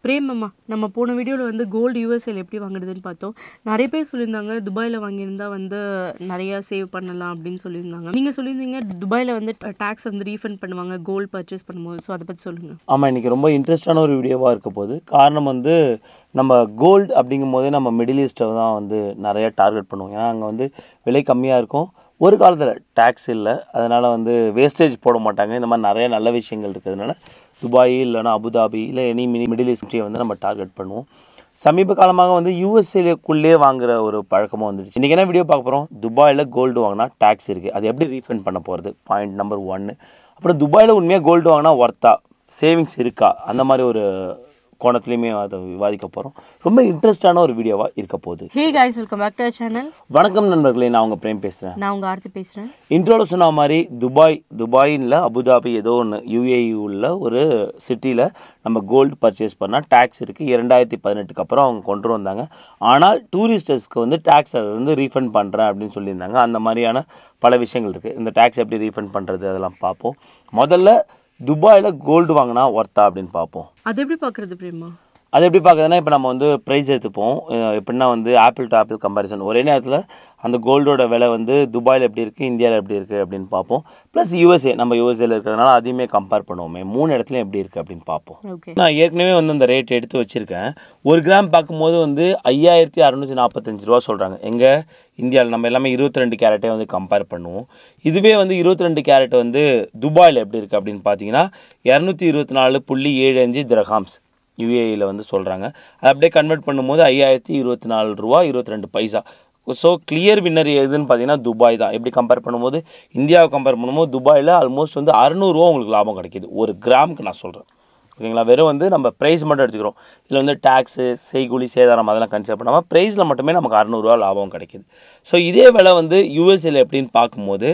frame அம்மா நம்ம போன வீடியோவில் வந்து கோல்டு யூஎஸ்ஏல எப்படி வாங்குறதுன்னு பார்த்தோம் நிறைய பேர் சொல்லியிருந்தாங்க துபாயில் வாங்கியிருந்தா வந்து நிறையா சேவ் பண்ணலாம் அப்படின்னு சொல்லியிருந்தாங்க நீங்கள் சொல்லியிருந்தீங்க துபாயில் வந்து டேக்ஸ் வந்து ரீஃபண்ட் பண்ணுவாங்க கோல்டு பர்ச்சேஸ் பண்ணும்போது ஸோ அதை பற்றி சொல்லுங்கள் ஆமாம் இன்றைக்கி ரொம்ப இன்ட்ரெஸ்டான ஒரு வீடியோவாக இருக்க போகுது காரணம் வந்து நம்ம கோல்டு அப்படிங்கும் போதே நம்ம மிடில் ஈஸ்ட்டை தான் வந்து நிறைய டார்கெட் பண்ணுவோம் ஏன்னா அங்கே வந்து விலை கம்மியாக இருக்கும் ஒரு காலத்தில் டேக்ஸ் இல்லை அதனால் வந்து வேஸ்டேஜ் போட மாட்டாங்க இந்த மாதிரி நிறைய நல்ல விஷயங்கள் இருக்கிறதுனால துபாய் இல்லைன்னா அபுதாபி இல்லை எனி மினி மிடில் ஈஸ்ட்ரியை வந்து நம்ம டார்கெட் பண்ணுவோம் சமீப காலமாக வந்து யூஎஸ்ஏக்குள்ளே வாங்குற ஒரு பழக்கமாக வந்துடுச்சு இன்றைக்கி என்ன வீடியோ பார்க்க போகிறோம் துபாயில் கோல்டு வாங்கினா டேக்ஸ் இருக்குது அது எப்படி ரீஃபண்ட் பண்ண போகிறது பாயிண்ட் நம்பர் ஒன்று அப்புறம் துபாயில் உண்மையாக கோல்டு வாங்கினா ஒர்த்தா சேவிங்ஸ் இருக்கா அந்த மாதிரி ஒரு கோணத்துலேயுமே அதை விவாதிக்க போகிறோம் ரொம்ப இன்ட்ரெஸ்டான ஒரு வீடியோவாக இருக்க போகுது hey guys welcome back to channel வணக்கம் நண்பர்களே நான் உங்கள் பிரேம் பேசுகிறேன் நான் உங்கள் ஆர்த்தி பேசுகிறேன் இன்ட்ரோவில் சொன்ன மாதிரி துபாய் துபாயில் அபுதாபி ஏதோ ஒன்று யூஏஇ உள்ள ஒரு சிட்டியில் நம்ம கோல்டு பர்ச்சேஸ் பண்ணால் டேக்ஸ் இருக்குது இரண்டாயிரத்தி பதினெட்டுக்கு அப்புறம் அவங்க கொண்டு வந்தாங்க ஆனால் டூரிஸ்டர்ஸ்க்கு வந்து டேக்ஸ் அதை வந்து ரீஃபண்ட் பண்ணுறேன் அப்படின்னு சொல்லியிருந்தாங்க அந்த மாதிரியான பல விஷயங்கள் இருக்குது இந்த டேக்ஸ் எப்படி ரீஃபண்ட் பண்ணுறது அதெல்லாம் பார்ப்போம் முதல்ல துபாயில் கோல்டு வாங்கினா ஒர்த்தா அப்படின்னு பார்ப்போம் அது எப்படி பார்க்குறது பிரேமா அது எப்படி பார்க்குறதுனா இப்போ நம்ம வந்து ப்ரைஸ் எடுத்துப்போம் அஹ் எப்படின்னா வந்து ஆப்பிள் டு ஆப்பிள் கம்பேரிசன் ஒரே நேரத்தில் அந்த கோல்டோட விலை வந்து துபாயில் எப்படி இருக்குது இந்தியாவில் எப்படி இருக்குது அப்படின்னு பார்ப்போம் ப்ளஸ் யூஎஸ்ஏ நம்ம யூஎஸ்ஏல இருக்கிறதுனால அதையுமே கம்பேர் பண்ணுவோமே மூணு இடத்துலையும் எப்படி இருக்குது அப்படின்னு பார்ப்போம் ஓகே நான் ஏற்கனவே வந்து அந்த ரேட் எடுத்து வச்சுருக்கேன் ஒரு கிராம் பார்க்கும்போது வந்து ஐயாயிரத்தி அறநூற்றி நாற்பத்தஞ்சு ரூபா சொல்கிறாங்க எங்கே இந்தியாவில் நம்ம எல்லாமே இருபத்தி ரெண்டு கேரட்டே வந்து கம்பேர் பண்ணுவோம் இதுவே வந்து இருபத்தி ரெண்டு கேரட் வந்து துபாயில் எப்படி இருக்குது அப்படின்னு பார்த்தீங்கன்னா இரநூத்தி இருபத்தி நாலு புள்ளி ஏழு அஞ்சு திரஹாம்ஸ் யூஏஇயில் வந்து சொல்கிறாங்க அது அப்படியே கன்வெர்ட் பண்ணும்போது ஐயாயிரத்தி இருபத்தி நாலு ரூபா இருபத்தி ரெண்டு பைசா ஸோ கிளியர் வின்னர் எதுன்னு பார்த்தீங்கன்னா துபாய் தான் எப்படி கம்பேர் பண்ணும்போது இந்தியாவை கம்பேர் பண்ணும்போது துபாயில் ஆல்மோஸ்ட் வந்து அறநூறுவா உங்களுக்கு லாபம் கிடைக்கிது ஒரு கிராமுக்கு நான் சொல்கிறேன் ஓகேங்களா வெறும் வந்து நம்ம ப்ரைஸ் மட்டும் எடுத்துக்கிறோம் இதில் வந்து டேக்ஸு செய்கூலி சேதாரம் அதெல்லாம் கன்சிடர் பண்ணாமல் ப்ரைஸில் மட்டுமே நமக்கு அறநூறுவா லாபம் கிடைக்கிது ஸோ இதே விலை வந்து யூஎஸ்ஏல எப்படின்னு பார்க்கும்போது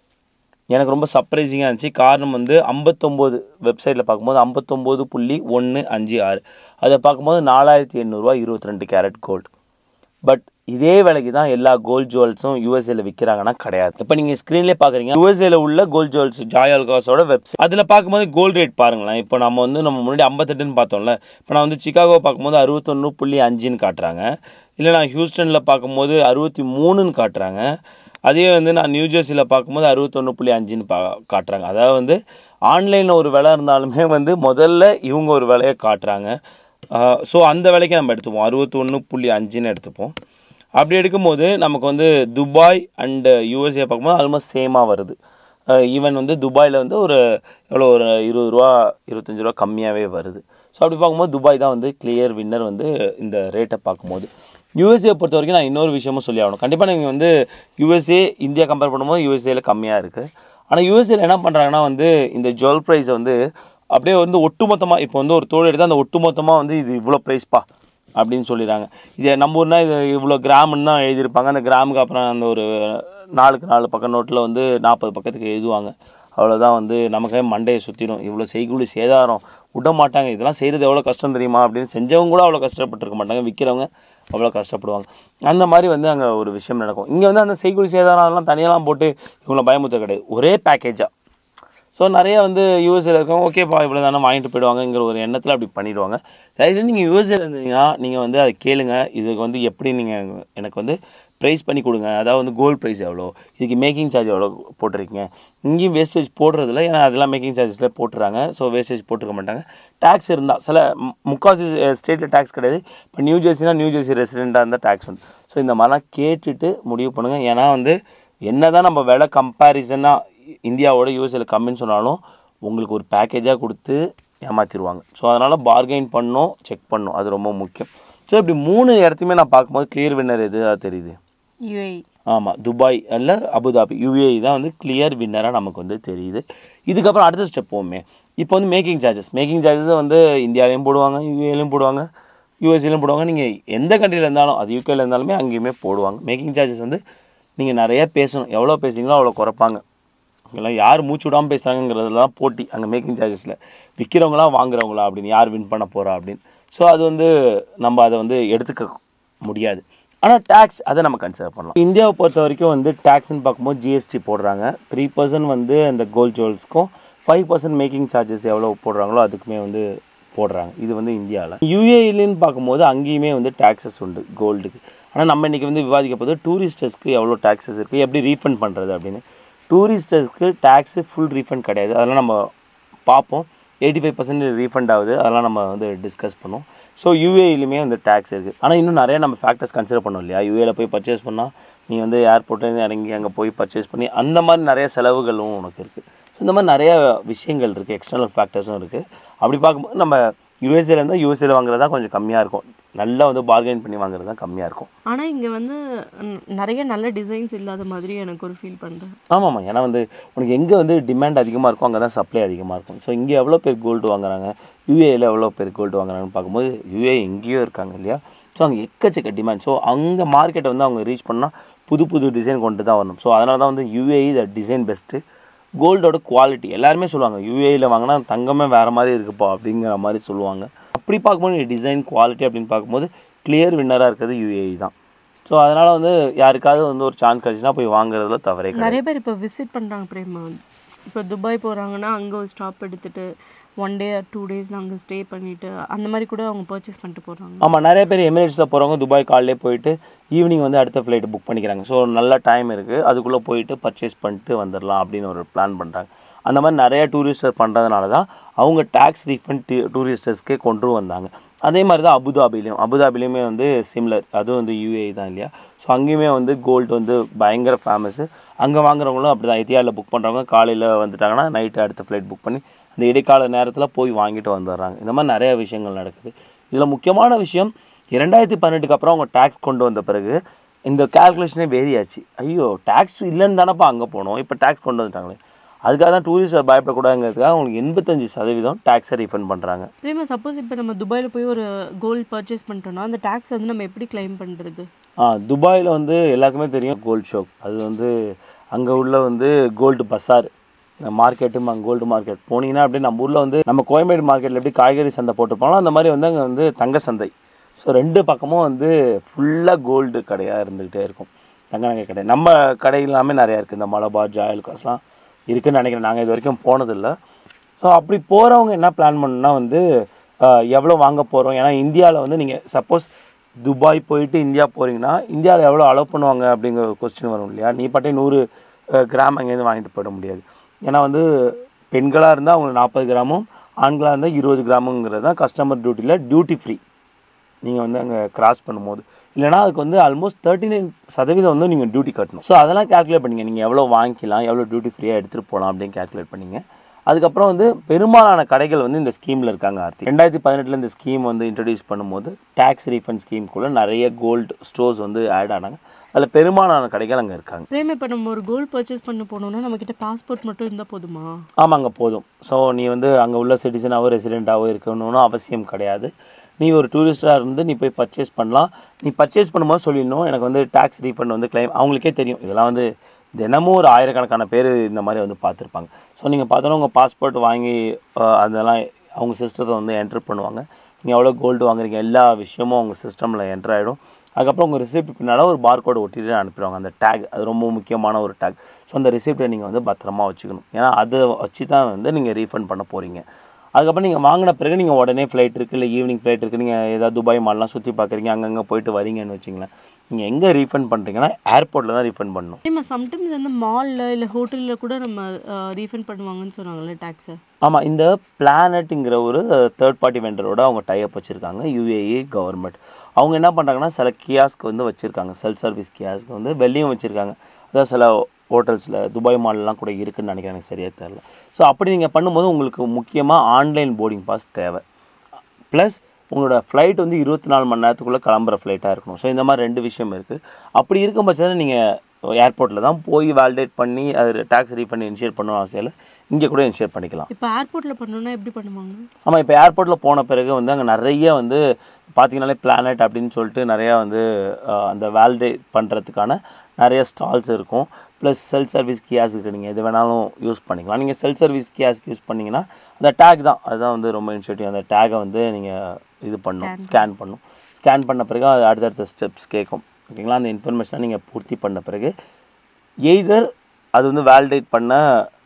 எனக்கு ரொம்ப சர்ப்ரைசிங்காக இருந்துச்சு காரணம் வந்து ஐம்பத்தொம்போது வெப்சைட்டில் பார்க்கும்போது ஐம்பத்தொம்போது புள்ளி ஒன்று அஞ்சு ஆறு அதை பார்க்கும்போது நாலாயிரத்தி எண்ணூறுரூவா இருபத்தி ரெண்டு கேரட் கோல்டு பட் இதே விலைக்கு தான் எல்லா கோல்ட் ஜுவல்ஸும் யூஎஸ்ஏல விற்கிறாங்கன்னா கிடையாது இப்போ நீங்கள் ஸ்க்ரீன்லேயே பார்க்குறீங்க யூஎஸ்ஏல உள்ள கோல்ட் ஜுவல்ஸ் ஜாய் அல்காஸோட வெப்சைட் அதில் பார்க்கும்போது கோல்ட் ரேட் பாருங்களேன் இப்போ நம்ம வந்து நம்ம முன்னாடி ஐம்பத்தெட்டுன்னு பார்த்தோம்ல இப்போ நான் வந்து சிகாகோ பார்க்கும்போது அறுபத்தொன்று புள்ளி அஞ்சுன்னு காட்டுறாங்க இல்லை நான் ஹியூஸ்டனில் பார்க்கும்போது அறுபத்தி மூணுன்னு காட்டுறாங்க அதே வந்து நான் நியூ ஜெர்சியில் பார்க்கும்போது அறுபத்தொன்று புள்ளி அஞ்சுன்னு பா காட்டுறாங்க அதாவது வந்து ஆன்லைனில் ஒரு விலை இருந்தாலுமே வந்து முதல்ல இவங்க ஒரு விலையை காட்டுறாங்க ஸோ அந்த விலைக்கு நம்ம எடுத்துப்போம் அறுபத்தொன்று புள்ளி அஞ்சுன்னு எடுத்துப்போம் அப்படி எடுக்கும்போது நமக்கு வந்து துபாய் அண்டு யூஎஸ்ஏ பார்க்கும்போது ஆல்மோஸ்ட் சேமாக வருது ஈவன் வந்து துபாயில் வந்து ஒரு எவ்வளோ ஒரு இருபது ரூபா இருபத்தஞ்சி ரூபா கம்மியாகவே வருது ஸோ அப்படி பார்க்கும்போது துபாய் தான் வந்து கிளியர் வின்னர் வந்து இந்த ரேட்டை பார்க்கும்போது யூஎஸ்ஏ பொறுத்த வரைக்கும் நான் இன்னொரு விஷயமும் சொல்லி ஆகணும் கண்டிப்பாக நீங்கள் வந்து யூஎஸ்ஏ இந்தியா கம்பேர் பண்ணும்போது யூஎஸ்ஏல கம்மியாக இருக்குது ஆனால் யூஎஸ்ஏல என்ன பண்ணுறாங்கன்னா வந்து இந்த ஜுவல் ப்ரைஸை வந்து அப்படியே வந்து ஒட்டுமொத்தமாக இப்போ வந்து ஒரு தோடு எடுத்தால் அந்த ஒட்டுமொத்தமாக வந்து இது இவ்வளோ ப்ரைஸ்ப்பா அப்படின்னு சொல்லிடுறாங்க இது நம்ம ஊர்னா இது இவ்வளோ கிராம்னு தான் எழுதியிருப்பாங்க அந்த கிராமுக்கு அப்புறம் அந்த ஒரு நாலுக்கு நாலு பக்கம் நோட்டில் வந்து நாற்பது பக்கத்துக்கு எழுதுவாங்க அவ்வளோதான் வந்து நமக்கே மண்டையை சுற்றிடும் இவ்வளோ செய்கூலி சேதாரம் விட மாட்டாங்க இதெல்லாம் செய்கிறது எவ்வளோ கஷ்டம் தெரியுமா அப்படின்னு செஞ்சவங்க கூட அவ்வளோ கஷ்டப்பட்டுருக்க மாட்டாங்க விற்கிறவங்க அவ்வளோ கஷ்டப்படுவாங்க அந்த மாதிரி வந்து அங்கே ஒரு விஷயம் நடக்கும் இங்கே வந்து அந்த செய்கூலி சேதாரம் அதெல்லாம் தனியெல்லாம் போட்டு இவங்களை பயமுத்த கிடையாது ஒரே பேக்கேஜாக ஸோ நிறைய வந்து யூஎஸ்ஏல இருக்கவங்க ஓகேப்பா இவ்வளோ தானே வாங்கிட்டு போயிடுவாங்கங்கிற ஒரு எண்ணத்தில் அப்படி பண்ணிடுவாங்க தயவுசெய்து நீங்கள் யூஎஸ்ஏல இருந்தீங்கன்னா நீங்கள் வந்து அதை கேளுங்க இதுக்கு வந்து எப்படி நீங்கள் எனக்கு வந்து ப்ரைஸ் பண்ணி கொடுங்க அதாவது வந்து கோல்ட் ப்ரைஸ் எவ்வளோ இதுக்கு மேக்கிங் சார்ஜ் எவ்வளோ போட்டிருக்கீங்க இங்கேயும் வேஸ்டேஜ் போடுறதில்ல ஏன்னா அதெல்லாம் மேக்கிங் சார்ஜஸில் போட்டுறாங்க ஸோ வேஸ்டேஜ் போட்டுருக்க மாட்டாங்க டேக்ஸ் இருந்தால் சில மு- முக்காவாசி ஸ்டேட்டில் டேக்ஸ் கிடையாது இப்போ நியூ ஜெர்சினா நியூ ஜெர்சி ரெசிடெண்ட்டாக இருந்தால் டேக்ஸ் வந்து ஸோ இந்த மாதிரிலாம் கேட்டுட்டு முடிவு பண்ணுங்கள் ஏன்னா வந்து என்ன தான் நம்ம விலை கம்பேரிசனாக இந்தியாவோட யூஎஸ்ஏல கம்மின்னு சொன்னாலும் உங்களுக்கு ஒரு பேக்கேஜாக கொடுத்து ஏமாற்றிடுவாங்க ஸோ அதனால் பார்கெயின் பண்ணணும் செக் பண்ணணும் அது ரொம்ப முக்கியம் ஸோ இப்படி மூணு இடத்தையுமே நான் பார்க்கும்போது கிளியர் வின்னர் எது தெரியுது யூஏஇ ஆமாம் துபாய் அல்ல அபுதாபி யூஏஇ தான் வந்து கிளியர் வின்னராக நமக்கு வந்து தெரியுது இதுக்கப்புறம் அடுத்த ஸ்டெப் போவோமே இப்போ வந்து மேக்கிங் சார்ஜஸ் மேக்கிங் சார்ஜஸ் வந்து இந்தியாலையும் போடுவாங்க யூஏலையும் போடுவாங்க யூஎஸ்ஏலையும் போடுவாங்க நீங்கள் எந்த கண்ட்ரியில் இருந்தாலும் அது யூகேல இருந்தாலுமே அங்கேயுமே போடுவாங்க மேக்கிங் சார்ஜஸ் வந்து நீங்கள் நிறைய பேசணும் எவ்வளோ பேசுறீங்களோ அவ்வளோ குறைப்பாங்க இங்கெல்லாம் யார் மூச்சு விடாமல் பேசுகிறாங்கிறதுலாம் போட்டி அங்கே மேக்கிங் சார்ஜஸில் விற்கிறவங்களா வாங்குறவங்களா அப்படின்னு யார் வின் பண்ண போகிறா அப்படின்னு ஸோ அது வந்து நம்ம அதை வந்து எடுத்துக்க முடியாது ஆனால் டேக்ஸ் அதை நம்ம கன்சிடர் பண்ணலாம் இந்தியாவை பொறுத்த வரைக்கும் வந்து டேக்ஸ்னு பார்க்கும்போது ஜிஎஸ்டி போடுறாங்க த்ரீ பர்சன்ட் வந்து அந்த கோல்ட் ஜுவல்ஸ்க்கும் ஃபைவ் பர்சன்ட் மேக்கிங் சார்ஜஸ் எவ்வளோ போடுறாங்களோ அதுக்குமே வந்து போடுறாங்க இது வந்து இந்தியாவில் யூஏஇலன்னு பார்க்கும்போது அங்கேயுமே வந்து டேக்ஸஸ் உண்டு கோல்டுக்கு ஆனால் நம்ம இன்றைக்கி வந்து விவாதிக்க போது டூரிஸ்டர்ஸ்க்கு எவ்வளோ டேக்ஸஸ் இருக்குது எப்படி ரீஃபண்ட் பண்ணுறது அப்படின்னு டூரிஸ்டர்ஸ்க்கு டேக்ஸு ஃபுல் ரீஃபண்ட் கிடையாது அதெல்லாம் நம்ம பார்ப்போம் எயிட்டி ஃபைவ் பர்சன்ட் ரீஃபண்ட் ஆகுது அதெல்லாம் நம்ம வந்து டிஸ்கஸ் பண்ணுவோம் ஸோ யூஏயிலுமே வந்து டேக்ஸ் இருக்குது ஆனால் இன்னும் நிறைய நம்ம ஃபேக்டர்ஸ் கன்சிடர் பண்ணோம் இல்லையா யூஏல போய் பர்ச்சேஸ் பண்ணால் நீ வந்து ஏர்போர்ட்லேருந்து இறங்கி அங்கே போய் பர்ச்சேஸ் பண்ணி அந்த மாதிரி நிறைய செலவுகளும் உனக்கு இருக்குது ஸோ இந்த மாதிரி நிறைய விஷயங்கள் இருக்குது எக்ஸ்டர்னல் ஃபேக்டர்ஸும் இருக்குது அப்படி பார்க்கும்போது நம்ம யூஎஸ்ஏல இருந்தால் யூஎஸ்ஏல வாங்குறது தான் கொஞ்சம் கம்மியாக இருக்கும் நல்லா வந்து பார்கெயின் பண்ணி வாங்குறது தான் கம்மியாக இருக்கும் ஆனால் இங்கே வந்து ம், நிறைய நல்ல டிசைன்ஸ் இல்லாத மாதிரி எனக்கு ஒரு ஃபீல் பண்ணுறேன் ஆமாம்மா ஏன்னா வந்து உனக்கு எங்கே வந்து டிமாண்ட் அதிகமாக இருக்கும் அங்கே தான் சப்ளை அதிகமாக இருக்கும் ஸோ இங்கே எவ்வளோ பேர் கோல்டு வாங்குறாங்க யூஏயில் எவ்வளோ பேர் கோல்டு வாங்குறாங்கன்னு பார்க்கும்போது யூஏ எங்கேயோ இருக்காங்க இல்லையா ஸோ அங்கே எக்கச்சக்க டிமாண்ட் ஸோ அங்கே மார்க்கெட்டை வந்து அவங்க ரீச் பண்ணால் புது புது டிசைன் கொண்டு தான் வரணும் ஸோ அதனால தான் வந்து யூஏஇ த டிசைன் பெஸ்ட்டு கோல்டோட குவாலிட்டி எல்லாருமே சொல்லுவாங்க யூஏயில் வாங்கினா தங்கமே வேறு மாதிரி இருக்குப்பா அப்படிங்கிற மாதிரி சொல்லுவாங்க அப்படி பார்க்கும்போது டிசைன் குவாலிட்டி அப்படின்னு பார்க்கும்போது கிளியர் வின்னராக இருக்கிறது யூஏஇ தான் ஸோ அதனால் வந்து யாருக்காவது வந்து ஒரு சான்ஸ் கிடச்சுன்னா போய் வாங்குறதுல தவறே கிடையாது நிறைய பேர் இப்போ விசிட் பண்ணுறாங்க பிரேமா இப்போ துபாய் போகிறாங்கன்னா அங்கே ஒரு ஸ்டாப் எடுத்துட்டு ஒன் டே டூ டேஸ் அங்கே ஸ்டே பண்ணிட்டு அந்த மாதிரி கூட அவங்க பர்ச்சேஸ் பண்ணிட்டு போகிறாங்க ஆமாம் நிறைய பேர் எமிரேட்ஸில் போகிறவங்க துபாய் காலையிலே போயிட்டு ஈவினிங் வந்து அடுத்த ஃப்ளைட்டு புக் பண்ணிக்கிறாங்க ஸோ நல்ல டைம் இருக்குது அதுக்குள்ளே போயிட்டு பர்ச்சேஸ் பண்ணிட்டு வந்துடலாம் அப்படின்னு ஒரு பிளான் பண்ணுறாங்க அந்த மாதிரி நிறைய டூரிஸ்டர் பண்ணுறதுனால தான் அவங்க டேக்ஸ் ரீஃபண்ட் டூரிஸ்டர்ஸ்க்கே கொண்டு வந்தாங்க அதே மாதிரி தான் அபுதாபிலையும் அபுதாபிலையுமே வந்து சிம்லர் அதுவும் வந்து யூஏ தான் இல்லையா ஸோ அங்கேயுமே வந்து கோல்டு வந்து பயங்கர ஃபேமஸ்ஸு அங்கே வாங்குறவங்களும் அப்படி தான் எத்தியாவில் புக் பண்ணுறவங்க காலையில் வந்துட்டாங்கன்னா நைட்டு அடுத்த ஃப்ளைட் புக் பண்ணி அந்த இடைக்கால நேரத்தில் போய் வாங்கிட்டு வந்துடுறாங்க இந்த மாதிரி நிறைய விஷயங்கள் நடக்குது இதில் முக்கியமான விஷயம் இரண்டாயிரத்தி பன்னெண்டுக்கு அப்புறம் அவங்க டேக்ஸ் கொண்டு வந்த பிறகு இந்த கால்குலேஷனே வேரி ஆச்சு ஐயோ டேக்ஸ் இல்லைன்னு தானப்பா அங்கே போனோம் இப்போ டேக்ஸ் கொண்டு வந்துட்டாங்களே அதுக்காக தான் டூரிஸ்ட் பயப்படக்கூடாதுங்கிறதுக்காக அவங்களுக்கு எண்பத்தஞ்சு சதவீதம் டேக்ஸை ரீஃபண்ட் பண்ணுறாங்க பிரேமா சப்போஸ் இப்போ நம்ம துபாயில் போய் ஒரு கோல்டு பர்ச்சேஸ் பண்ணிட்டோம்னா அந்த டேக்ஸ் வந்து நம்ம எப்படி கிளைம் பண்ணுறது ஆ துபாயில் வந்து எல்லாருக்குமே தெரியும் கோல்டு ஷோக் அது வந்து அங்கே உள்ள வந்து கோல்டு பஸார் மார்க்கெட்டு அங்கே கோல்டு மார்க்கெட் போனீங்கன்னா அப்படியே நம்ம ஊரில் வந்து நம்ம கோயம்பேடு மார்க்கெட்டில் எப்படி காய்கறி சந்தை போட்டிருப்பாங்களோ அந்த மாதிரி வந்து அங்கே வந்து தங்க சந்தை ஸோ ரெண்டு பக்கமும் வந்து ஃபுல்லாக கோல்டு கடையாக இருந்துக்கிட்டே இருக்கும் தங்க நகை கடை நம்ம கடை எல்லாமே நிறையா இருக்குது இந்த மலபார் ஜாயல் காசுலாம் இருக்குன்னு நினைக்கிறேன் நாங்கள் இது வரைக்கும் போனதில்லை ஸோ அப்படி போகிறவங்க என்ன பிளான் பண்ணணும்னா வந்து ஆஹ், எவ்வளோ வாங்க போகிறோம் ஏன்னா இந்தியாவில் வந்து நீங்கள் சப்போஸ் துபாய் போயிட்டு இந்தியா போகிறீங்கன்னா இந்தியாவில் எவ்வளோ அலோவ் பண்ணுவாங்க அப்படிங்கிற ஒரு கொஸ்டின் வரும் இல்லையா நீ பாட்டே நூறு ஆஹ், கிராம் அங்கேருந்து வாங்கிட்டு போயிட முடியாது ஏன்னா வந்து பெண்களாக இருந்தால் அவங்களுக்கு நாற்பது கிராமும் ஆண்களாக இருந்தால் இருபது கிராமுங்கிறது தான் கஸ்டமர் டியூட்டியில் டியூட்டி ஃப்ரீ நீங்கள் வந்து அங்கே கிராஸ் பண்ணும்போது இல்லைனா அதுக்கு வந்து ஆல்மோஸ்ட் தேர்ட்டி நைன் சதவீதம் வந்து நீங்கள் டியூட்டி கட்டணும் ஸோ அதெல்லாம் கால்குலேட் பண்ணிங்க நீங்கள் எவ்வளோ வாங்கிக்கலாம் எவ்வளோ டியூட்டி ஃப்ரீயாக எடுத்துகிட்டு போகலாம் அப்படின்னு கால்குலேட் பண்ணிங்க அதுக்கப்புறம் வந்து பெரும்பாலான கடைகள் வந்து இந்த ஸ்கீமில் இருக்காங்க ஆர்த்தி ரெண்டாயிரத்தி பதினெட்டில் இந்த ஸ்கீம் வந்து இன்ட்ரடியூஸ் பண்ணும்போது டேக்ஸ் ரீஃபண்ட் ஸ்கீம்குள்ளே நிறைய கோல்டு ஸ்டோர்ஸ் வந்து ஆட் ஆனாங்க அதில் பெரும்பாலான கடைகள் அங்கே இருக்காங்க பிரேமா இப்போ நம்ம ஒரு கோல்டு பர்ச்சேஸ் பண்ண போனோம்னா நம்மக்கிட்ட பாஸ்போர்ட் மட்டும் இருந்தால் போதுமா ஆமாங்க போதும் ஸோ நீ வந்து அங்கே உள்ள சிட்டிசனாவோ ரெசிடெண்ட்டாவோ இருக்கணும்னு அவசியம் கிடையாது நீ ஒரு டூரிஸ்டாக இருந்து நீ போய் பர்ச்சேஸ் பண்ணலாம் நீ பர்ச்சேஸ் பண்ணும்போது சொல்லிடணும் எனக்கு வந்து டேக்ஸ் ரீஃபண்ட் வந்து கிளைம் அவங்களுக்கே தெரியும் இதெல்லாம் வந்து தினமும் ஒரு ஆயிரக்கணக்கான பேர் இந்த மாதிரி வந்து பார்த்துருப்பாங்க ஸோ நீங்கள் பார்த்தோன்னா உங்கள் பாஸ்போர்ட் வாங்கி அஹ், அதெல்லாம் அவங்க சிஸ்டத்தை வந்து என்ட்ரு பண்ணுவாங்க நீங்கள் எவ்வளோ கோல்டு வாங்குறீங்க எல்லா விஷயமும் அவங்க சிஸ்டமில் என்ட்ரு ஆகிடும் அதுக்கப்புறம் உங்கள் ரிசிப்ட் பின்னால் ஒரு பார்கோடு ஒட்டிட்டு அனுப்பிடுவாங்க அந்த டேக் அது ரொம்ப முக்கியமான ஒரு டேக் ஸோ அந்த ரிசிப்டை நீங்கள் வந்து பத்திரமா வச்சுக்கணும் ஏன்னா அதை வச்சு தான் வந்து நீங்கள் ரீஃபண்ட் பண்ண போகிறீங்க அதுக்கப்புறம் நீங்கள் வாங்கின பிறகு நீங்கள் உடனே ஃப்ளைட் இருக்குது இல்லை ஈவினிங் ஃப்ளைட் இருக்குது நீங்கள் ஏதாவது துபாய் மால்லாம் சுற்றி பார்க்குறீங்க அங்கங்கே போயிட்டு வரீங்கன்னு வச்சிங்களேன் நீங்கள் எங்கே ரீஃபண்ட் பண்ணுறீங்கன்னா ஏர்போர்ட்டில் தான் ரீஃபண்ட் பண்ணணும் பிரேமா சம்டைம்ஸ் வந்து மாலில் இல்லை ஹோட்டலில் கூட நம்ம ரீஃபண்ட் பண்ணுவாங்கன்னு சொன்னாங்கல்ல டேக்ஸை ஆமாம் இந்த பிளானட்டுங்கிற ஒரு தேர்ட் பார்ட்டி வெண்டரோட அவங்க டைப் வச்சுருக்காங்க யூஏஇ கவர்மெண்ட் அவங்க என்ன பண்ணுறாங்கன்னா சில கியாஸ்க்கு வந்து வச்சுருக்காங்க செல்ஃப் சர்வீஸ் கியாஸ்க்கு வந்து வெளியும் வச்சுருக்காங்க அதாவது சில ஹோட்டல்ஸில் துபாய் மால்லாம் கூட இருக்குன்னு நினைக்கிறேன் எனக்கு சரியாக தெரில ஸோ அப்படி நீங்கள் பண்ணும்போது உங்களுக்கு முக்கியமாக ஆன்லைன் போர்டிங் பாஸ் தேவை ப்ளஸ் உங்களோட ஃப்ளைட் வந்து இருபத்தி நாலு மணி நேரத்துக்குள்ளே கிளம்புற ஃப்ளைட்டாக இருக்கணும் ஸோ இந்த மாதிரி ரெண்டு விஷயம் இருக்குது அப்படி இருக்கும் பட்சத்தில் நீங்கள் ஏர்போர்ட்டில் தான் போய் வேலிடேட் பண்ணி அது டேக்ஸ் ரீஃபண்ட் இனிஷியேட் பண்ணணும் அவசியம் இல்லை இங்கே கூட இனிஷியேட் பண்ணிக்கலாம் இப்போ ஏர்போர்ட்டில் பண்ணணும்னா எப்படி பண்ணுவாங்க ஆமாம் இப்போ ஏர்போர்ட்டில் போன பிறகு வந்து அங்கே நிறைய வந்து பார்த்தீங்கன்னாலே பிளானட் அப்படின்னு சொல்லிட்டு நிறையா வந்து அஹ், அந்த வேலிடேட் பண்ணுறதுக்கான நிறைய ஸ்டால்ஸ் இருக்கும் ப்ளஸ் செல்ஃப் சர்வீஸ் கியாஸ்க்கு நீங்கள் எது வேணாலும் யூஸ் பண்ணிக்கலாம் நீங்கள் செல்ஃப் சர்வீஸ் கியாஸ்க்கு யூஸ் பண்ணிங்கன்னா அந்த டேக் தான் அதுதான் வந்து ரொம்ப இனிஷியேட்டிவ் அந்த டேகை வந்து நீங்கள் இது பண்ணும் ஸ்கேன் பண்ணும் ஸ்கேன் பண்ண பிறகு அது அடுத்தடுத்த ஸ்டெப்ஸ் கேட்கும் ஓகேங்களா அந்த இன்ஃபர்மேஷனை நீங்கள் பூர்த்தி பண்ண பிறகு எய்தர் அது வந்து வேலிடேட் பண்ண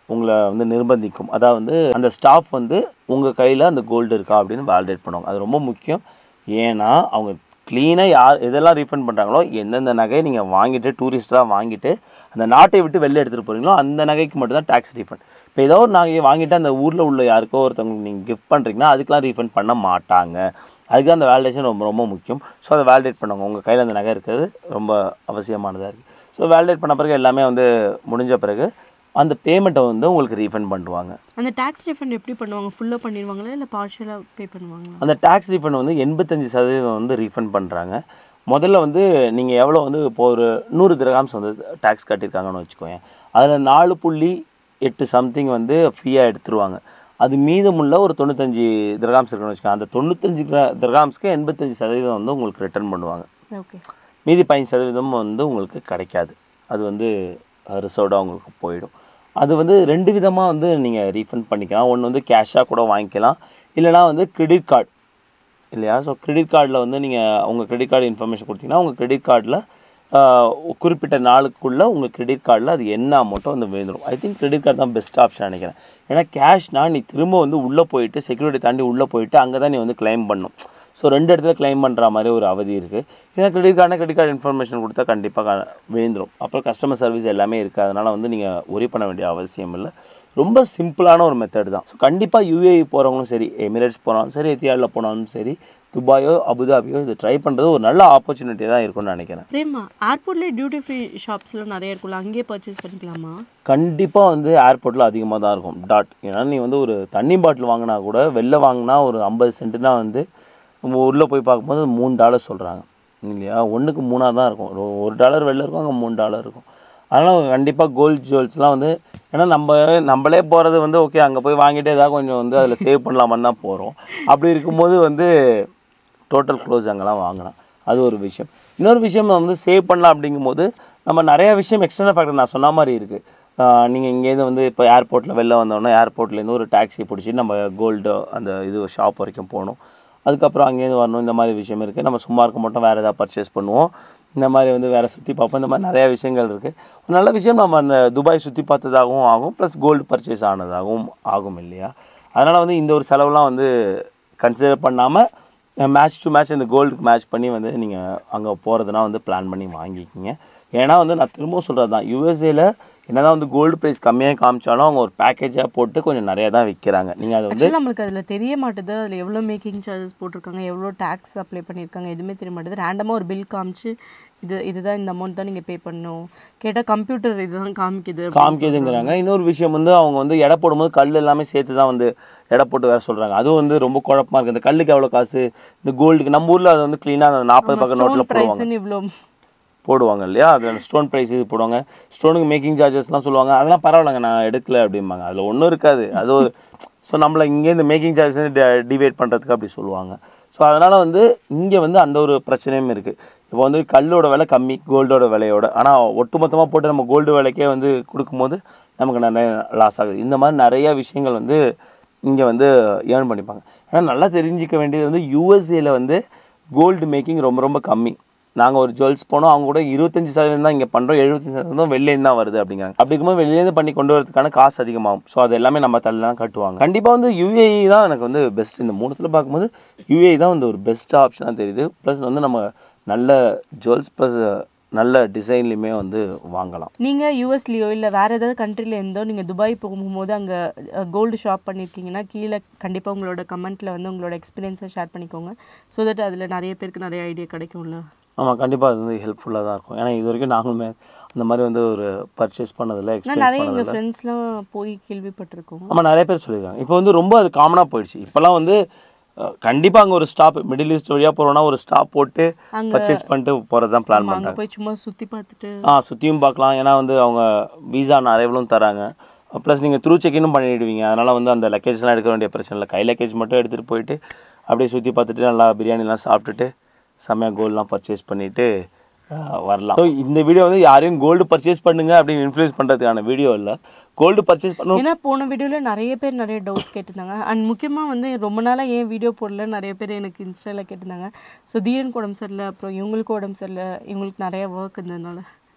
உங்களை வந்து நிர்பந்திக்கும் அதாவது வந்து அந்த ஸ்டாஃப் வந்து உங்கள் கையில் அந்த கோல்டு இருக்கா அப்படின்னு வேலிடேட் பண்ணுவாங்க அது ரொம்ப முக்கியம் ஏன்னா அவங்க க்ளீனாக யார் எதெல்லாம் ரீஃபண்ட் பண்ணுறாங்களோ எந்தெந்த நகையை நீங்கள் வாங்கிட்டு டூரிஸ்டாக வாங்கிட்டு அந்த நாட்டை விட்டு வெளில எடுத்துகிட்டு போகிறீங்களோ அந்த நகைக்கு மட்டும்தான் டேக்ஸ் ரீஃபண்ட் இப்போ ஏதோ ஒரு நகையை வாங்கிட்டு அந்த ஊரில் உள்ள யாருக்கோ ஒருத்தவங்களுக்கு நீங்கள் கிஃப்ட் பண்ணுறீங்கன்னா அதுக்கெலாம் ரீஃபண்ட் பண்ண மாட்டாங்க அதுக்கு அந்த வேலிடேஷன் ரொம்ப ரொம்ப முக்கியம் ஸோ அதை வேலிடேட் பண்ணுவாங்க உங்கள் கையில் அந்த நகை இருக்கிறது ரொம்ப அவசியமானதாக இருக்குது ஸோ வேலிடேட் பண்ண பிறகு எல்லாமே வந்து முடிஞ்ச பிறகு அந்த பேமெண்ட்டை வந்து உங்களுக்கு ரீஃபண்ட் பண்ணுவாங்க அந்த டேக்ஸ் ரீஃபண்ட் எப்படி பண்ணுவாங்க ஃபுல்லாக பண்ணிடுவாங்களா இல்லை பார்ஷியலாக பே பண்ணுவாங்களா அந்த டேக்ஸ் ரீஃபண்ட் வந்து எண்பத்தஞ்சு சதவீதம் வந்து ரீஃபண்ட் பண்ணுறாங்க முதல்ல வந்து நீங்கள் எவ்வளோ வந்து இப்போ ஒரு நூறு திரகாம்ஸ் வந்து டேக்ஸ் கட்டியிருக்காங்கன்னு வச்சுக்கோங்க அதில் நாலு புள்ளி எட்டு சம்திங் வந்து ஃப்ரீயாக எடுத்துருவாங்க அது மீதமுள்ள ஒரு தொண்ணூத்தஞ்சு திரகாம்ஸ் இருக்குன்னு வச்சுக்கோங்க அந்த தொண்ணூத்தஞ்சு கிரா- திரகாம்ஸ்க்கு எண்பத்தஞ்சு சதவீதம் வந்து உங்களுக்கு ரிட்டர்ன் பண்ணுவாங்க ஓகே மீதி பதினஞ்சு சதவீதம் வந்து உங்களுக்கு கிடைக்காது அது வந்து ரிசர்வ்டாக உங்களுக்கு போயிடும் அது வந்து ரெண்டு விதமாக வந்து நீங்கள் ரீஃபண்ட் பண்ணிக்கலாம் ஒன்று வந்து கேஷாக கூட வாங்கிக்கலாம் இல்லைனா வந்து கிரெடிட் கார்டு இல்லையா ஸோ கிரெடிட் கார்டில் வந்து நீங்கள் உங்கள் கிரெடிட் கார்டு இன்ஃபர்மேஷன் கொடுத்தீங்கன்னா உங்கள் கிரெடிட் கார்டில் குறிப்பிட்ட நாளுக்குள்ளே உங்கள் கிரெடிட் கார்டில் அது என்ன அமௌண்ட்டோ வந்து விழுந்துடும் ஐ திங்க் கிரெடிட் கார்டு தான் பெஸ்ட் ஆப்ஷன் நினைக்கிறேன் ஏன்னா கேஷ்னா நீ திரும்ப வந்து உள்ளே போயிட்டு செக்யூரிட்டி தாண்டி உள்ளே போயிட்டு அங்கே தான் நீ வந்து claim பண்ணணும் ஸோ ரெண்டு இடத்துல claim பண்ணுற மாதிரி ஒரு அவதி இருக்குது ஏன்னா கிரெடிட் கார்டுனா கிரெடிட் கார்டு இன்ஃபர்மேஷன் கொடுத்தா கண்டிப்பாக விழுந்துடும் அப்புறம் கஸ்டமர் சர்வீஸ் எல்லாமே இருக்குது அதனால் வந்து நீங்கள் ஒரி பண்ண வேண்டிய அவசியம் இல்லை ரொம்ப சிம்பிளான ஒரு மெத்தட் தான் ஸோ கண்டிப்பாக யூஏஇ போகிறவங்களும் சரி எமிரேட்ஸ் போனாலும் சரி எத்தியாடில் போனாலும் சரி துபாயோ அபுதாபியோ இது ட்ரை பண்ணுறது ஒரு நல்ல ஆப்பர்ச்சுனிட்டி தான் இருக்கும்னு நினைக்கிறேன் பிரேமா ஏர்போர்ட்லேயே டியூட்டி ஃப்ரீ ஷாப்ஸ்லாம் நிறைய இருக்கும்ல அங்கேயே பர்ச்சேஸ் பண்ணிக்கலாமா கண்டிப்பாக வந்து ஏர்போர்ட்டில் அதிகமாக தான் இருக்கும் டாட் ஏன்னா நீ வந்து ஒரு தண்ணி பாட்டில் வாங்கினா கூட வெளில வாங்கினா ஒரு ஐம்பது சென்ட்டுனா வந்து நம்ம உள்ளே போய் பார்க்கும்போது மூணு டாலர் சொல்கிறாங்க இல்லையா ஒன்றுக்கு மூணாக தான் இருக்கும் ஒரு ஒரு டாலர் வெளில இருக்கும் அங்கே மூணு டாலர் இருக்கும் அதனால் கண்டிப்பாக கோல்ட் ஜுவல்ஸ்லாம் வந்து ஏன்னா நம்ம நம்மளே போகிறது வந்து ஓகே அங்கே போய் வாங்கிட்டு ஏதாவது கொஞ்சம் வந்து அதில் சேவ் பண்ணலாமான்னு தான் போகிறோம் அப்படி இருக்கும்போது வந்து டோட்டல் க்ளோஸ் அங்கெல்லாம் வாங்கலாம் அது ஒரு விஷயம் இன்னொரு விஷயம் நம்ம வந்து சேவ் பண்ணலாம் அப்படிங்கும்போது நம்ம நிறைய விஷயம் எக்ஸ்டர்னல் ஃபேக்டர் நான் சொன்ன மாதிரி இருக்குது நீங்கள் இங்கேருந்து வந்து இப்போ ஏர்போர்ட்டில் வெளில வந்தோடனே ஏர்போர்ட்லேருந்து ஒரு டாக்ஸி பிடிச்சி நம்ம கோல்டு அந்த இது ஷாப் வரைக்கும் போகணும் அதுக்கப்புறம் அங்கேருந்து வரணும் இந்த மாதிரி விஷயம் இருக்குது நம்ம சும்மா இருக்க மட்டும் வேறு ஏதாவது பர்ச்சேஸ் பண்ணுவோம் இந்த மாதிரி வந்து வேறு சுற்றி பார்ப்போம் இந்த மாதிரி நிறையா விஷயங்கள் இருக்குது ஒரு நல்ல விஷயம் நம்ம அந்த துபாய் சுற்றி பார்த்ததாகவும் ஆகும் ப்ளஸ் கோல்டு பர்ச்சேஸ் ஆனதாகவும் ஆகும் இல்லையா அதனால் வந்து இந்த ஒரு செலவுலாம் வந்து கன்சிடர் பண்ணாமல் மேட்ச் டு மேட்ச் இந்த கோல்டுக்கு மேட்ச் பண்ணி வந்து நீங்கள் அங்கே போகிறதுனா வந்து பிளான் பண்ணி வாங்கிக்கிங்க ஏன்னா வந்து நான் திரும்பவும் சொல்கிறது தான் யூஎஸ்ஏல என்னதான் வந்து கோல்டு ப்ரைஸ் கம்மியாக காமிச்சாலும் அவங்க ஒரு பேக்கேஜாக போட்டு கொஞ்சம் நிறையா தான் விற்கிறாங்க நீங்கள் அதை வந்து ஆக்சுவலாக நம்மளுக்கு அதில் தெரிய மாட்டுது அதில் எவ்வளோ மேக்கிங் சார்ஜஸ் போட்டிருக்காங்க எவ்வளோ டேக்ஸ் அப்ளை பண்ணியிருக்காங்க எதுவுமே தெரிய மாட்டுது ரேண்டமாக ஒரு பில் காமிச்சு இது இதுதான் இந்த அமௌண்ட் தான் நீங்கள் பே பண்ணணும் கேட்டால் கம்ப்யூட்டர் இதுதான் காமிக்குது அப்படின்னு காமிக்குதுங்கிறாங்க இன்னொரு விஷயம் வந்து அவங்க வந்து எடை போடும்போது கல் எல்லாமே சேர்த்து தான் வந்து எடை போட்டு வேற சொல்கிறாங்க அதுவும் வந்து ரொம்ப குழப்பமா இருக்குது இந்த கல்லுக்கு எவ்வளோ காசு இந்த கோல்டுக்கு நம்ம ஊரில் அது வந்து க்ளீனாக நாற்பது பக்கம் நோட்டில் போடுவாங்க ப்ரைஸ்ன்னு இவ்வளோ போடுவாங்க இல்லையா அதில் ஸ்டோன் ப்ரைஸ் இது போடுவாங்க ஸ்டோனுக்கு மேக்கிங் சார்ஜஸ்லாம் சொல்லுவாங்க அதெல்லாம் பரவாயில்லைங்க நான் எடுக்கல அப்படிம்பாங்க அதில் ஒன்றும் இருக்காது அது ஒரு ஸோ நம்மளை இங்கே இந்த மேக்கிங் சார்ஜஸ் டிவைட் பண்ணுறதுக்கு அப்படி சொல்லுவாங்க ஸோ அதனால் வந்து இங்கே வந்து அந்த ஒரு பிரச்சனையும் இருக்குது இப்போ வந்து கல்லோட விலை கம்மி கோல்டோட விலையோட ஆனால் ஒட்டுமொத்தமாக போட்டு நம்ம கோல்டு விலைக்கே வந்து கொடுக்கும்போது நமக்கு நிறைய லாஸ் ஆகுது இந்த மாதிரி நிறைய விஷயங்கள் வந்து இங்கே வந்து ஏர்ன் பண்ணிப்பாங்க ஆனால் நல்லா தெரிஞ்சிக்க வேண்டியது வந்து யூஎஸ்ஏல வந்து கோல்டு மேக்கிங் ரொம்ப ரொம்ப கம்மி நாங்கள் ஒரு ஜுவல்ஸ் போனோம் அவங்க கூட இருபத்தஞ்சி சதவீதம் தான் இங்கே பண்ணுறோம் எழுபத்தஞ்சி சதவீதம் வெளிலேருந்து தான் வருது அப்படிங்கிறாங்க அப்படி இருக்கும்போது வெளிலேருந்து பண்ணி கொண்டு வரதுக்கான காசு அதிகமாகும் ஸோ அது எல்லாமே நம்ம தள்ளலாம் கட்டுவாங்க கண்டிப்பாக வந்து யூஏஇ தான் எனக்கு வந்து பெஸ்ட் இந்த மூணுத்தில் பார்க்கும்போது யூஏஇ தான் வந்து ஒரு பெஸ்ட் ஆப்ஷனாக தெரியுது ப்ளஸ் வந்து நம்ம நல்ல ஜுவல்ஸ் ப்ளஸ் நல்ல டிசைன்லையுமே வந்து வாங்கலாம் நீங்கள் யூஎஸ்லேயோ இல்லை வேறு ஏதாவது கண்ட்ரியில் இருந்தோ நீங்கள் துபாய் போகும்போது அங்கே கோல்டு ஷாப் பண்ணியிருக்கீங்கன்னா கீழே கண்டிப்பாக உங்களோட கமெண்ட்டில் வந்து உங்களோட எக்ஸ்பீரியன்ஸை ஷேர் பண்ணிக்கோங்க ஸோ தட் அதில் நிறைய பேருக்கு நிறைய ஐடியா கிடைக்கும்ல ஆமாம் கண்டிப்பாக அது வந்து ஹெல்ப்ஃபுல்லாக தான் இருக்கும் ஏன்னா இது வரைக்கும் நாங்களுமே அந்த மாதிரி வந்து ஒரு பர்ச்சேஸ் பண்ணதில்லை ஆனால் எக்ஸ்பீரியன்ஸ் நிறைய பண்ணதில்லை எங்கள் ஃப்ரெண்ட்ஸ்லாம் போய் கேள்விப்பட்டிருக்கோம் ஆமாம் நிறைய பேர் சொல்லியிருக்காங்க இப்போ வந்து ரொம்ப அது காமனாக போயிடுச்சு இப்போல்லாம் வந்து கண்டிப்பாக அங்கே ஒரு ஸ்டாப் மிடில் ஈஸ்ட் வழியாக போகிறோன்னா ஒரு ஸ்டாப் போட்டு அங்க- பர்ச்சேஸ் பண்ணிட்டு போகிறது தான் பிளான் அங்கே பண்ணுறாங்க போய் சும்மா சுற்றி பார்த்துட்டு ஆ சுற்றியும் பார்க்கலாம் ஏன்னா வந்து அவங்க விசா அரைவலும் தராங்க ப்ளஸ் நீங்கள் த்ரூ செக்இனும் பண்ணிடுவீங்க அதனால் வந்து அந்த லக்கேஜ்லாம் எடுக்க வேண்டிய பிரச்சனை இல்லை கை லக்கேஜ் மட்டும் எடுத்துகிட்டு போயிட்டு அப்படியே சுற்றி பார்த்துட்டு நல்லா பிரியாணிலாம் சாப்பிட்டுட்டு செம்மையாக கோல்ட்லாம் பர்ச்சேஸ் பண்ணிவிட்டு வரலாம் ஸோ இந்த வீடியோ வந்து யாரையும் கோல்டு பர்ச்சேஸ் பண்ணுங்க அப்படின்னு இன்ஃப்ளூயன்ஸ் பண்ணுறதுக்கான வீடியோ இல்லை கோல்டு பர்ச்சேஸ் பண்ணணும் ஏன்னா போன வீடியோவில் நிறைய பேர் நிறைய டவுட்ஸ் கேட்டிருந்தாங்க அண்ட் முக்கியமாக வந்து ரொம்ப நாளாக ஏன் வீடியோ போடல நிறைய பேர் எனக்கு இன்ஸ்டாவில் கேட்டிருந்தாங்க ஸோ தீரனுக்கு உடம்பு சரியில்லை அப்புறம் இவங்களுக்கு உடம்பு சரியில்லை இவங்களுக்கு நிறைய ஒர்க் இருந்ததுனால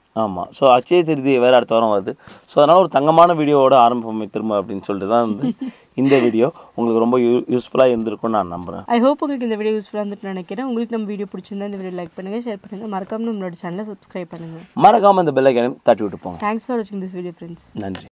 ஆமாம் ஸோ அச்சய திருதி வேறு அடுத்த வாரம் வருது ஸோ அதனால் ஒரு தங்கமான வீடியோவோட ஆரம்பமே திரும்ப அப்படின்னு சொல்லிட்டு தான் வந்து இந்த வீடியோ உங்களுக்கு ரொம்ப யூ யூஸ்ஃபுல்லாக இருந்திருக்கும்னு நான் நம்புகிறேன் ஐ ஹோப் உங்களுக்கு இந்த வீடியோ யூஸ்ஃபுல்லாக இருந்துட்டு நினைக்கிறேன் உங்களுக்கு நம்ம வீடியோ பிடிச்சிருந்தா இந்த வீடியோ லைக் பண்ணுங்கள் ஷேர் பண்ணுங்கள் மறக்காம நம்மளோட சேனலை சப்ஸ்கிரைப் பண்ணுங்கள் மறக்காமல் இந்த பெல்லைக்கனையும் தட்டி விட்டு போங்க தேங்க்ஸ் ஃபார் வாட்சிங் திஸ் வீடியோ ஃப்ரெண்ட்ஸ் நன்றி